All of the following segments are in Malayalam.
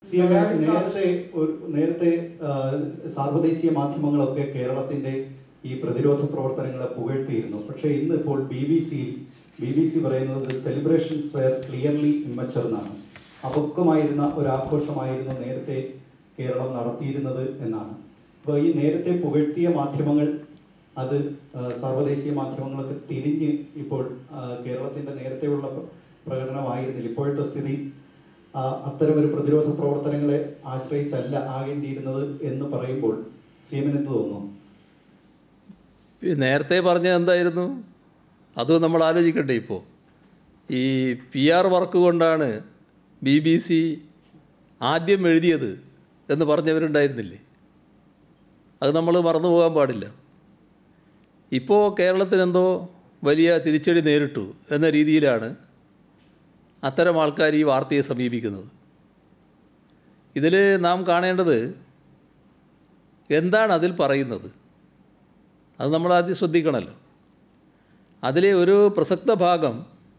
സി എം നേരത്തെ ഒരു നേരത്തെ ആ, സാർവദേശീയ മാധ്യമങ്ങളൊക്കെ കേരളത്തിന്റെ ഈ പ്രതിരോധ പ്രവർത്തനങ്ങളെ പുകഴ്ത്തിയിരുന്നു പക്ഷേ ഇന്ന് ഇപ്പോൾ ബി ബി സിയിൽ ബി ബി സി പറയുന്നത് സെലിബ്രേഷൻസ് വെയർ ക്ലിയർലി ഇമ്മച്ചർ എന്നാണ് അപക്വമായിരുന്ന ഒരു ആഘോഷമായിരുന്നു നേരത്തെ കേരളം നടത്തിയിരുന്നത് എന്നാണ് അപ്പോൾ ഈ നേരത്തെ പുകഴ്ത്തിയ മാധ്യമങ്ങൾ അത് ആ, സാർവദേശീയ മാധ്യമങ്ങളൊക്കെ തിരിഞ്ഞ് ഇപ്പോൾ ആ, കേരളത്തിന്റെ നേരത്തെയുള്ള പ്ര- പ്രകടനമായിരുന്നില്ല ഇപ്പോഴത്തെ സ്ഥിതി ആ, അത്തരമൊരു പ്രതിരോധ പ്രവർത്തനങ്ങളെ ആശ്രയിച്ചല്ല ആകേണ്ടിയിരുന്നത് എന്ന് പറയുമ്പോൾ സി എമ്മിന് എന്ത് തോന്നുന്നു ഈ നേരത്തെ പറഞ്ഞത് എന്തായിരുന്നു അത് നമ്മൾ ആലോചിക്കട്ടെ ഇപ്പോൾ ഈ പി ആർ വർക്ക് കൊണ്ടാണ് ബി ബി സി ആദ്യം എഴുതിയത് എന്ന് പറഞ്ഞവരുണ്ടായിരുന്നില്ലേ അത് നമ്മൾ മറന്നു പോകാൻ പാടില്ല ഇപ്പോൾ കേരളത്തിനെന്തോ വലിയ തിരിച്ചടി നേരിട്ടു എന്ന രീതിയിലാണ് അത്തരം ആൾക്കാർ ഈ വാർത്തയെ സമീപിക്കുന്നത് ഇതിൽ നാം കാണേണ്ടത് എന്താണ് അതിൽ പറയുന്നത് അത് നമ്മൾ ആദ്യം ശ്രദ്ധിക്കണമല്ലോ അതിലെ ഒരു പ്രസക്ത ഭാഗം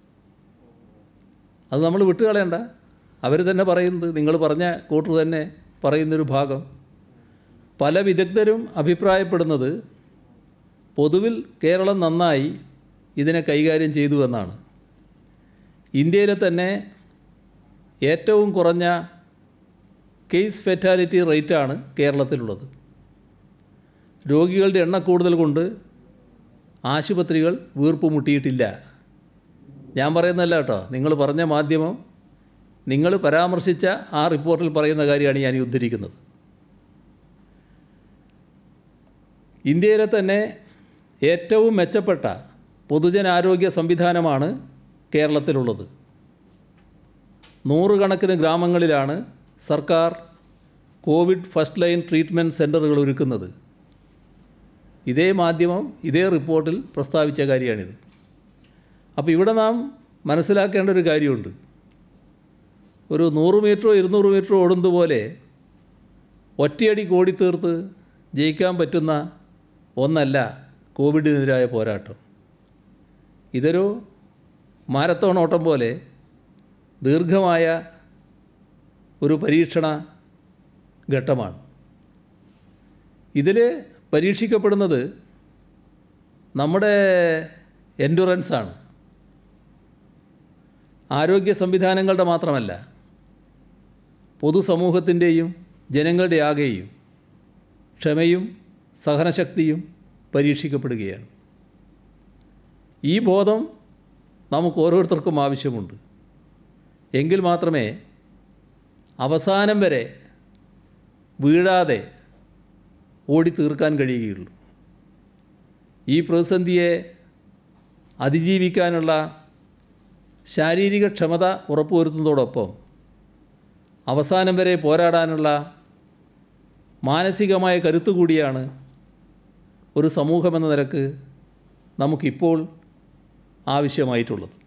അത് നമ്മൾ വിട്ടുകളയണ്ട അവർ തന്നെ പറയുന്നത് നിങ്ങൾ പറഞ്ഞ കൂട്ടർ തന്നെ പറയുന്നൊരു ഭാഗം പല വിദഗ്ധരും അഭിപ്രായപ്പെടുന്നത് പൊതുവിൽ കേരളം നന്നായി ഇതിനെ കൈകാര്യം ചെയ്തു എന്നാണ് ഇന്ത്യയിലെ തന്നെ ഏറ്റവും കുറഞ്ഞ കേസ് ഫെറ്റാലിറ്റി റേറ്റാണ് കേരളത്തിലുള്ളത് രോഗികളുടെ എണ്ണ കൂടുതൽ കൊണ്ട് ആശുപത്രികൾ വീർപ്പ് മുട്ടിയിട്ടില്ല ഞാൻ പറയുന്നതല്ല കേട്ടോ നിങ്ങൾ പറഞ്ഞ മാധ്യമം നിങ്ങൾ പരാമർശിച്ച ആ റിപ്പോർട്ടിൽ പറയുന്ന കാര്യമാണ് ഞാൻ ഈ ഉദ്ധരിക്കുന്നത് ഇന്ത്യയിലെ തന്നെ ഏറ്റവും മെച്ചപ്പെട്ട പൊതുജനാരോഗ്യ സംവിധാനമാണ് കേരളത്തിലുള്ളത് നൂറുകണക്കിന് ഗ്രാമങ്ങളിലാണ് സർക്കാർ കോവിഡ് ഫസ്റ്റ് ലൈൻ ട്രീറ്റ്മെൻറ്റ് സെൻ്ററുകൾ ഒരുക്കുന്നത് ഇതേ മാധ്യമം ഇതേ റിപ്പോർട്ടിൽ പ്രസ്താവിച്ച കാര്യമാണിത് അപ്പോൾ ഇവിടെ നാം മനസ്സിലാക്കേണ്ട ഒരു കാര്യമുണ്ട് ഒരു നൂറ് മീറ്ററോ ഇരുന്നൂറ് മീറ്ററോ ഓടുന്നത് പോലെ ഒറ്റയടി കോടിത്തീർത്ത് ജയിക്കാൻ പറ്റുന്ന ഒന്നല്ല കോവിഡിനെതിരായ പോരാട്ടം ഇതൊരു മാരത്തോൺ ഓട്ടം പോലെ ദീർഘമായ ഒരു പരീക്ഷണ ഘട്ടമാണ് ഇതിൽ പരീക്ഷിക്കപ്പെടുന്നത് നമ്മുടെ എൻഡുറൻസാണ് ആരോഗ്യ സംവിധാനങ്ങളുടെ മാത്രമല്ല പൊതുസമൂഹത്തിൻ്റെയും ജനങ്ങളുടെ ആകെയും ക്ഷമയും സഹനശക്തിയും പരീക്ഷിക്കപ്പെടുകയാണ് ഈ ബോധം നമുക്ക് ഓരോരുത്തർക്കും ആവശ്യമുണ്ട് എങ്കിൽ മാത്രമേ അവസാനം വരെ വീഴാതെ ഓടി തീർക്കാൻ കഴിയുകയുള്ളൂ ഈ പ്രതിസന്ധിയെ അതിജീവിക്കാനുള്ള ശാരീരിക ക്ഷമത ഉറപ്പുവരുത്തുന്നതോടൊപ്പം അവസാനം വരെ പോരാടാനുള്ള മാനസികമായ കരുത്തു കൂടിയാണ് ഒരു സമൂഹമെന്ന നിലക്ക് നമുക്കിപ്പോൾ ആവശ്യമായിട്ടുള്ളത്